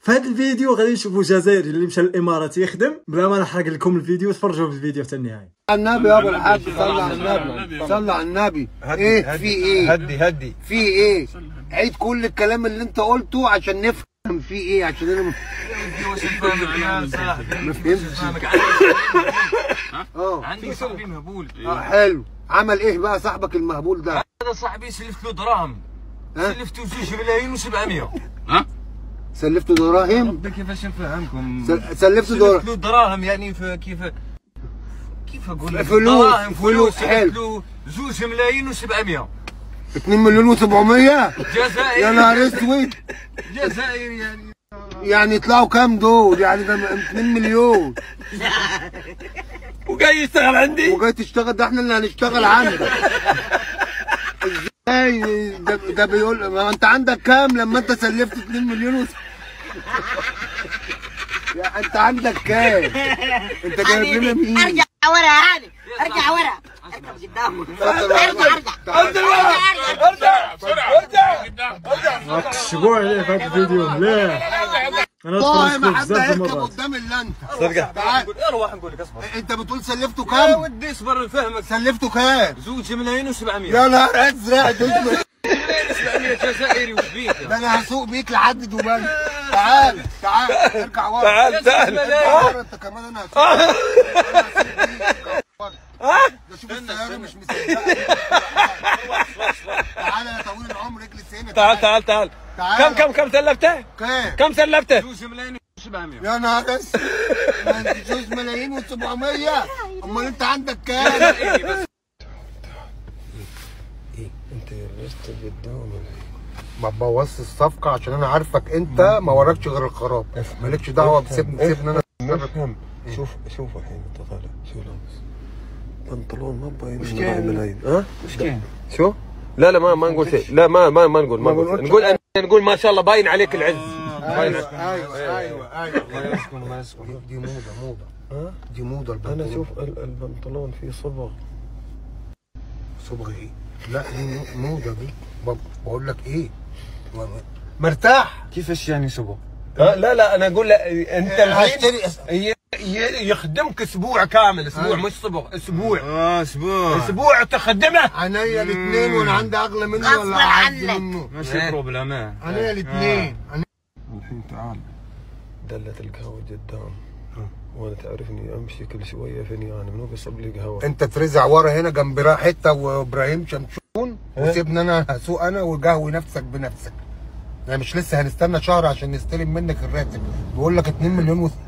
في هذا الفيديو غادي نشوفوا جزائري اللي مشى للامارات يخدم بلا ما نحرق لكم الفيديو تفرجوا في الفيديو حتى النهايه النبي يا ابو الحاج صلى على النبي صلى على النبي ايه في ايه هدي هدي في ايه عيد كل الكلام اللي انت قلته عشان نفهم في ايه عشان انا ما ما فهمتش اه عندي صاحبي مهبول اه حلو عمل ايه بقى صاحبك المهبول ده هذا صاحبي سلفت له دراهم ها؟ سلفته جوج ملايين و700 ها سلفته دراهم ربي كيفاش نفهمكم سل- سلفته سلفت دراهم له دراهم يعني في كيف كيف اقول لك فلوس، دراهم فلوس، فلوس حلو. سلفت له جوج ملايين و700 2 مليون و700 جزائري يا نهار اسود جزائري يعني يعني يطلعوا كام دول يعني ده 2 مليون وجاي يشتغل عندي وجاي تشتغل ده احنا اللي هنشتغل عندك ازاي ده, ده بيقول ما انت عندك كام لما انت سلفت 2 مليون و... يا انت عندك كام انت جايب لنا مين ارجع ورا هاني ارجع ورا اركب قدام ارجع ارجع ارجع ارجع كشبوا عليه في هذا الفيديو مليح انا والله تفرجت ما فيه حد بزاف هيركب المرات قدام الا انت صدقة تعال روح نقول لك اصبر انت بتقول سلفته يا كام ودي اصبر نفهمك سلفته كام زوج ملايين و700 يا نهار ازرق ده 700 جزائري وش بيك ده انا هسوق بيك لحد دبي تعال تعال ارجع ورا تعال تعال ورا انت كمان انا هسوق أنا هسوق بيك. ده شوف السيارة مش مصدقة تعالى يا طويل العمر اجلس هنا تعال تعال تعال تعال. كم كم كم سلفته؟ كام كم سلفته؟ زوج ملايين و700 يا نهار اسود ما انت جوز ملايين و700 امال انت عندك كام انت لبست قدام ما تبوظش الصفقة عشان انا عارفك انت ما وراكش غير الخراب مالكش دعوة بسيبني سيبني انا افهم شوف شوف الحين انت طالع شو لابس بنطلون ما باين ملايين ها؟ ايش كاين؟ شو؟ لا لا ما ما نقول شيء لا ما ما ما نقول ما ما نقول بنقولش. نقول أن- نقول ما شاء الله باين عليك العز باين ايوه ايوه ايوه ايوه الله يسكن الله يسكن دي موضة موضة ها؟ دي موضة انا البنطلون اشوف ال- البنطلون فيه صبغ صبغ ايه؟ لا دي مو- موضة دي ب- بقول لك ايه؟ مرتاح كيفاش يعني سبو؟ ها؟ لا لا انا اقول لا انت الحين هشتري ي- ي- يخدمك اسبوع كامل اسبوع أيوة. مش صبغ اسبوع اه اسبوع اسبوع تخدمه عينيا الاثنين وانا عندي اغلى منه غصب ولا اعز عنك. منه ماشي بروبليم اه عينيا الاثنين الحين تعال دلة القهوة قدام وانا تعرفني امشي كل شويه فيني انا منو بيصب لي قهوه انت ترزع ورا هنا جنب را- حته وابراهيم شمشون وسيبني انا هسوق انا وقهوي نفسك بنفسك يعني مش لسه هنستنى شهر عشان نستلم منك الراتب بيقول لك 2 مليون و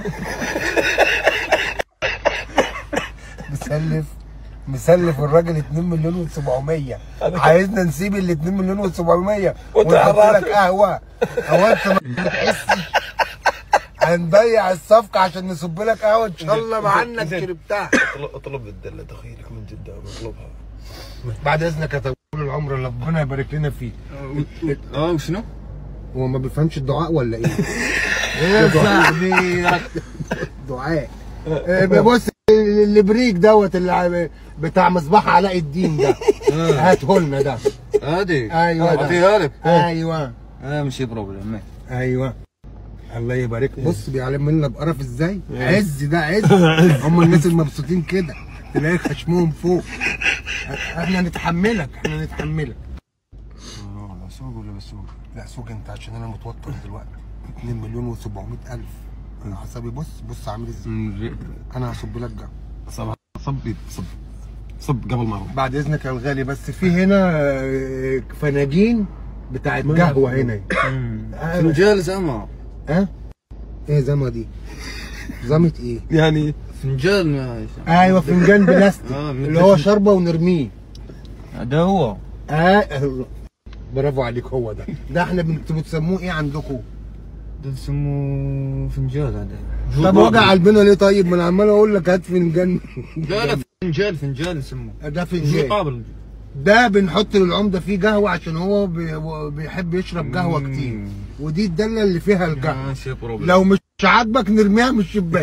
مسلف مسلف الراجل 2 مليون و700 عايزنا نسيب ال 2 مليون و700 ونحط لك قهوه هو انت ما بتحسش هنضيع الصفقه عشان نصب لك قهوه ان شاء الله معانا زين. شربتها اطلب اطلب الدله دخيلك من قدام اطلبها بعد اذنك يا طويل العمر ربنا يبارك لنا فيك اه وشنو؟ هو ما بيفهمش الدعاء ولا ايه؟ يا صاحبي دعاء آه، بص البريك دوت اللي ع- بتاع مصباح علاء الدين ده هاته لنا ده هادي ايوه ده. اعطيها لك ايوه اه ماشي بروبليم ايوه الله يبارك بص بيعلم لنا بقرف ازاي عز ده عز هم الناس المبسوطين كده تلاقي خشمهم فوق احنا نتحملك احنا نتحملك سوق ولا بسوق؟ لا سوق انت عشان انا متوتر دلوقتي 2 مليون و700 الف انا عصبي بص بص عامل ازاي انا هصب لك جنب صب صب صب صب قبل ما اروح بعد اذنك يا الغالي بس في هنا آه، فناجين بتاعت قهوه هنا آه، فنجان زعما ها ايه زما دي زمة ايه يعني فنجان ايوه فنجان بلاستيك آه، من اللي هو شربه ونرميه هذا هو اه برافو عليك هو ده ده احنا بنت- بتسموه ايه عندكم ده اسمه فنجان هذا طب وجع قلبنا ليه طيب ما انا عمال اقول لك هات فنجان لا لا فنجان فنجان يسموه ده فنجان مقابل ده بنحط للعمده فيه قهوه عشان هو بي- هو بيحب يشرب قهوه كتير ودي الدله اللي فيها القهوه ماشي بروبليم لو مش عاجبك نرميها من الشباك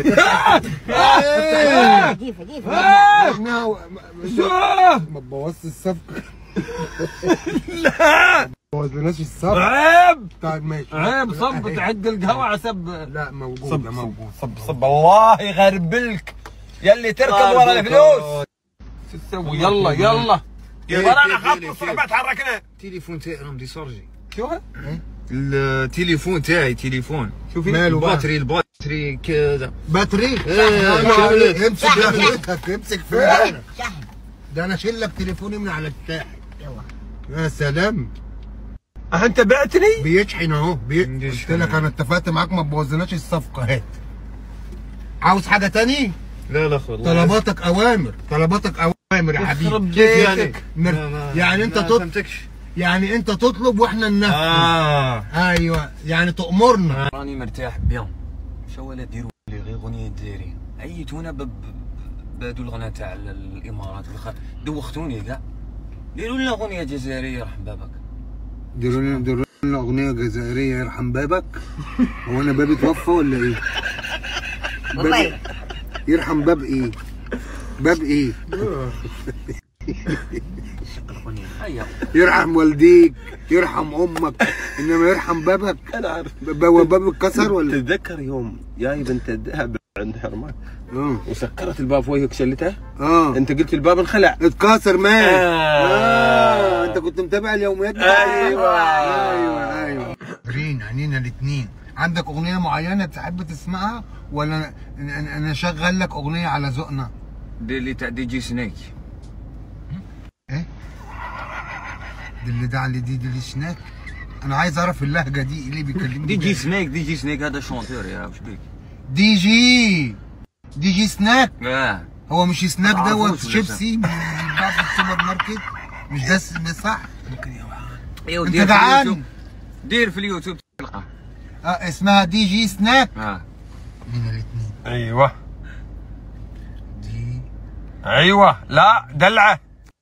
جيفه جيفه نرميها و- ما تبوظش الصفقه بوظناش الصف عيب طيب ماشي عيب صب أهي. تعد القهوه عسب لا موجود صب موجود صب صب الله يغربلك يلي تركب ورا الفلوس شو تسوي يلا يلا ورانا خط الصعبة تحركنا التليفون تاعي راهم ديشارجي شو التليفون تاعي تليفون شوفي ماله بقى؟ الباتري الباتري كذا باتري إيه، أنا شغلت. عليك. امسك شحن، شحن. جنبك امسك في انا شحن ده انا اشيل لك تليفوني من على الشاحن يلا يا سلام انت بعتني بيشحن اهو بي... قلت بيشحن. لك انا اتفقت معاك ما تبوظناش الصفقه هات عاوز حاجه تاني لا لا والله طلباتك اوامر طلباتك اوامر يا يخرب حبيبي بيتك. يعني مر... يعني انت ما تطلب فهمتكش يعني انت تطلب واحنا ننفذ اه ايوه يعني تأمرنا راني مرتاح بيان شو ولا ديروا لي غير غنية ديري عيتونا ب- ب- بهادو الغنى تاع ال- الامارات والخ... دوختوني كاع ديروا لنا غنية جزائرية يرحم بابك ديروا لنا ديروا لنا اغنيه جزائريه يرحم بابك هو انا بابي توفى ولا ايه؟ والله يرحم باب ايه؟ باب ايه؟ هيا يرحم والديك يرحم امك انما يرحم بابك انا عارف ب- هو باب اتكسر ولا تتذكر يوم جاي بنت الذهب عند حرمات اه وسكرت الباب في وجهك شلته اه انت قلت الباب انخلع اتكسر مات آه. اه انت كنت متابع اليوميات بتاعتي؟ أيوة. ايوه ايوه جرين عنينا الاثنين عندك اغنيه معينه تحب تسمعها ولا أنا- انا أنا اشغل لك اغنيه على ذوقنا دير لي تاع دي جي سنيك دي اللي ده اللي دي دي اللي سناك انا عايز اعرف اللهجه دي اللي بيكلمني دي جي بيها. سنيك دي جي سنيك هذا شونتور يا وش بيك دي جي دي جي سناك اه هو مش سناك ما دوت تعرفوش ولا شيبسي من بتاع في السوبر ماركت مش ده اسم صح ايوه انت دير في جعان اليوتيوب دير في اليوتيوب تلقاه اه اسمها دي جي سناك اه من الاثنين ايوه دي ايوه لا دلعه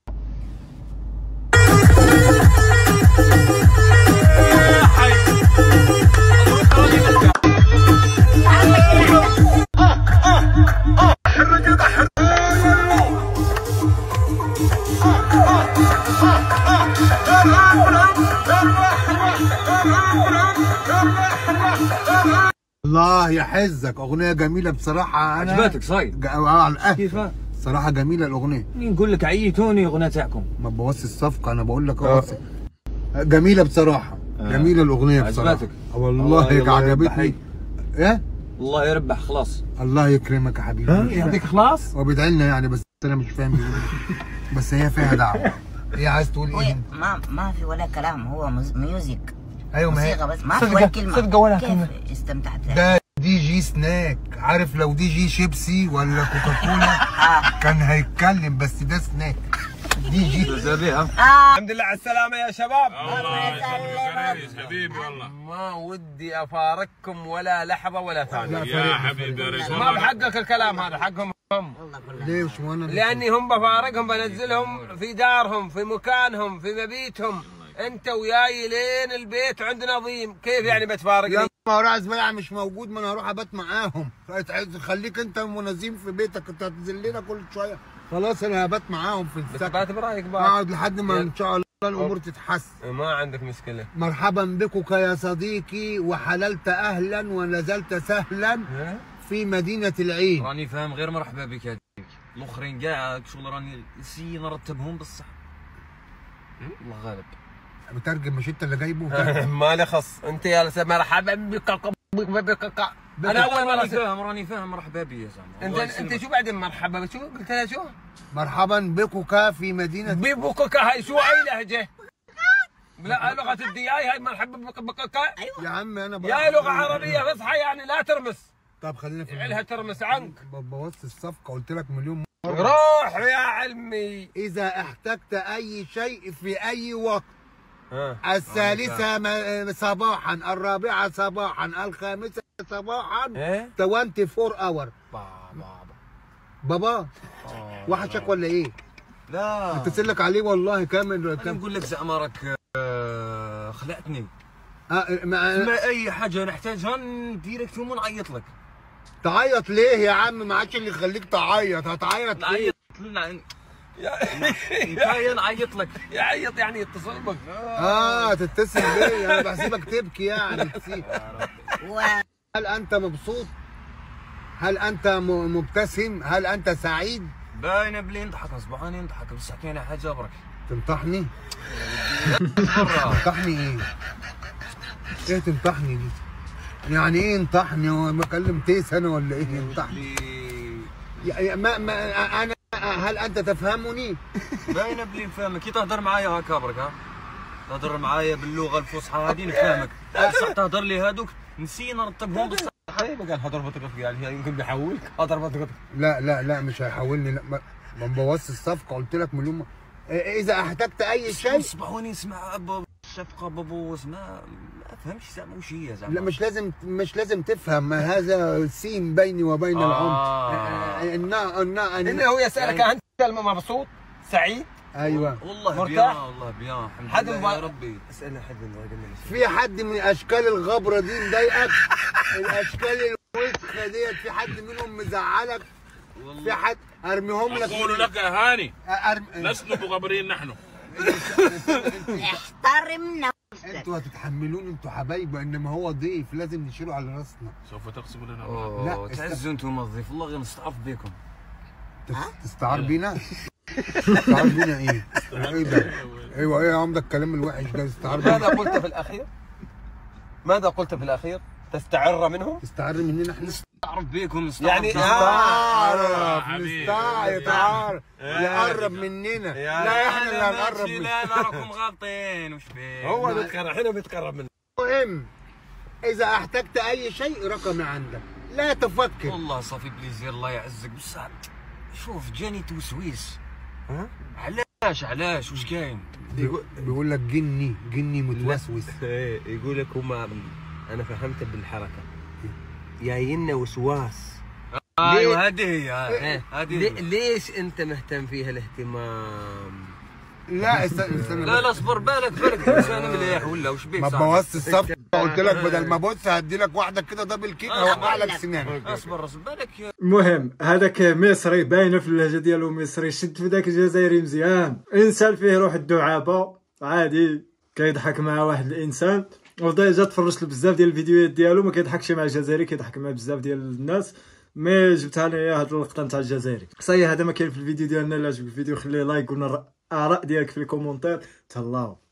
الله يحزك اغنيه جميله بصراحه انا عجبتك صايد ج- آه، على الأهل. كيف صراحه جميله الاغنيه نقول لك عيتوني اغنيه تاعكم ما تبوظش الصفقه انا بقول لك اهو جميله بصراحه جميله الاغنيه بصراحه عجبتك؟ آه، والله الله عجبتني يربحك. ايه الله يربح خلاص الله يكرمك يا حبيبي مش فاهم. يعطيك خلاص هو بيدعي لنا يعني بس انا مش فاهم بيقول إيه. بس هي فيها دعوه هي عايز تقول هو ايه ما ما في ولا كلام هو مز- ميوزك ايوه ما هي موسيقى بس ما في صدقة- ولا كلمه صدقة ولا كيف كلمة. استمتعت ده دي جي سناك عارف لو دي جي شيبسي ولا كوكاكولا كان هيتكلم بس ده سناك دي جي زبيها الحمد لله على السلامه يا شباب حبيبي والله ما ودي افارقكم ولا لحظه ولا ثانيه يا حبيبي يا ريس ما بحقك الكلام هذا حقهم هم ليه وش وانا لاني هم بفارقهم بنزلهم في دارهم في مكانهم في مبيتهم انت وياي لين البيت عند نظيم كيف يعني بتفارقني يا ما راعي زبايع مش موجود ما انا هروح ابات معاهم خليك انت منظم في بيتك انت هتنزل لنا كل شويه خلاص انا هبات معاهم في السكن بات برايك بقى اقعد لحد ما ان شاء الله الامور تتحسن ما عندك مشكله مرحبا بكك يا صديقي وحللت اهلا ونزلت سهلا في مدينه العين راني فاهم غير مرحبا بك هذيك الاخرين كاع شغل راني نسي نرتبهم بصح الله غالب مترجم مش انت اللي جايبه ما لي خص انت يا لسه مرحبا بك بك انا اول مره راني أسمع. فاهم راني فاهم مرحبا بي يا زلمه انت انت شو بعدين مرحبا شو قلت لها شو؟ مرحبا بكك في مدينه بيبوكك هاي شو اي لهجه؟ لا لغه الدياي هاي مرحبا بك بك يا عم انا بقى- يا لغه عربيه فصحى يعني لا ترمس طب خلينا في علها ترمس عنك بوظت الصفقه قلت لك مليون مره روح يا علمي اذا احتجت اي شيء في اي وقت ها. الثالثة م- صباحا الرابعة صباحا الخامسة صباحا ايه 24 اور بابا وحشك ولا ايه؟ لا اتصل لك عليه والله كامل انا كام نقول لك زعما راك آه، خلعتني آه ما ما اي حاجه نحتاجها ديريكت ونعيط لك تعيط ليه يا عم ما عادش اللي يخليك تعيط هتعيط ليه؟ نعيط لا، كاين عيط لك يعيط يعني يتصل بك اه تتصل بيا انا بحسبك تبكي يعني تسيب. هل انت مبسوط؟ هل انت م- مبتسم؟ هل انت سعيد؟ باينه بلي ينضحك اصبحاني ينضحك بس حكينا حاجه برك تنطحني؟ مرة. تنطحني ايه؟ ايه تنطحني دي؟ يعني ايه ينطحني هو بكلم تيس انا ولا ايه ينطحني؟ يعني ما ما انا هل انت تفهمني؟ باينه بلي نفهمك كي تهضر معايا هكا برك ها تهضر معايا باللغه الفصحى هذه نفهمك بصح تهضر لي هذوك نسينا نرتبهم بصح حبيبي قال هضر بطريقتك يعني يمكن بيحولك هضر بطريقتك لا لا لا مش هيحولني لا ما ما نبوظش الصفقه قلت لك مليون م- إيه، اذا احتجت اي شيء صبحوني نسمع بابا الشفقه بابوس ما ما فهمش زعما وش هي زعما لا مش لازم مش لازم تفهم هذا سين بيني وبين آه. العمر النا النا انه هو يسالك انت مبسوط سعيد ايوه والله مرتاح؟ بيان والله بيان الحمد حد لله مبا- يا ربي اسالنا حد من الراجل في حد من اشكال الغبره دي مضايقك الاشكال الوسخه ديت في حد منهم مزعلك في حد ارميهم لك أقول لك يا هاني أرم... لسنا مغبرين نحن احترم نفسك انتوا هتتحملوني انتوا حبايب انما هو ضيف لازم نشيله على راسنا سوف تقسم لنا اوه لا، تعزوا انتم الضيف والله غير نستعرف بكم تس- تستعار بينا تستعار بينا ايه ايه ده ايوه ايه يا عم ده الكلام الوحش ده تستعار ماذا بينا قلت في الاخير؟ ماذا قلت في الاخير؟ تستعر منهم؟ تستعار مننا احنا نستعرف بكم نستعرف يعني بكم. نستعرف حبيبي. نستعرف يتعارف يقرب مننا لا احنا اللي هنقرب ماشي، منه لا نراكم غالطين وش بيه هو بيتقرب حين بيتقرب منه المهم اذا احتجت اي شيء رقمي عندك لا تفكر والله صافي بليزير الله يعزك بصح شوف جاني توسويس ها؟ علاش علاش وش كاين بيقول لك جني جني متوسوس ايه يقول لك هما انا فهمت بالحركه جاينا وسواس ايوه هذه هي إيه. هذه لي- هي. ليش انت مهتم فيها الاهتمام؟ لا استنى استنى لا لا اصبر بالك بالك انسان مليح ولا وش بيك ما صاحبي؟ بوظت الصفقه قلت لك بدل ما بص هدي لك واحده كده دبل كيك هوقع لك سنانك اصبر اصبر بالك المهم هذاك مصري باينه في اللهجه ديالو مصري شد في ذاك الجزائري مزيان انسان فيه روح الدعابه عادي كيضحك مع واحد الانسان وديجا تفرجت له بزاف ديال الفيديوهات ديالو ما كيضحكش مع الجزائري كيضحك مع بزاف ديال الناس مي جبتها لي هاد اللقطه نتاع الجزائري صاي هذا ما كاين في الفيديو ديالنا الا عجبك الفيديو خلي لايك قلنا الاراء ديالك في الكومونتير تهلاو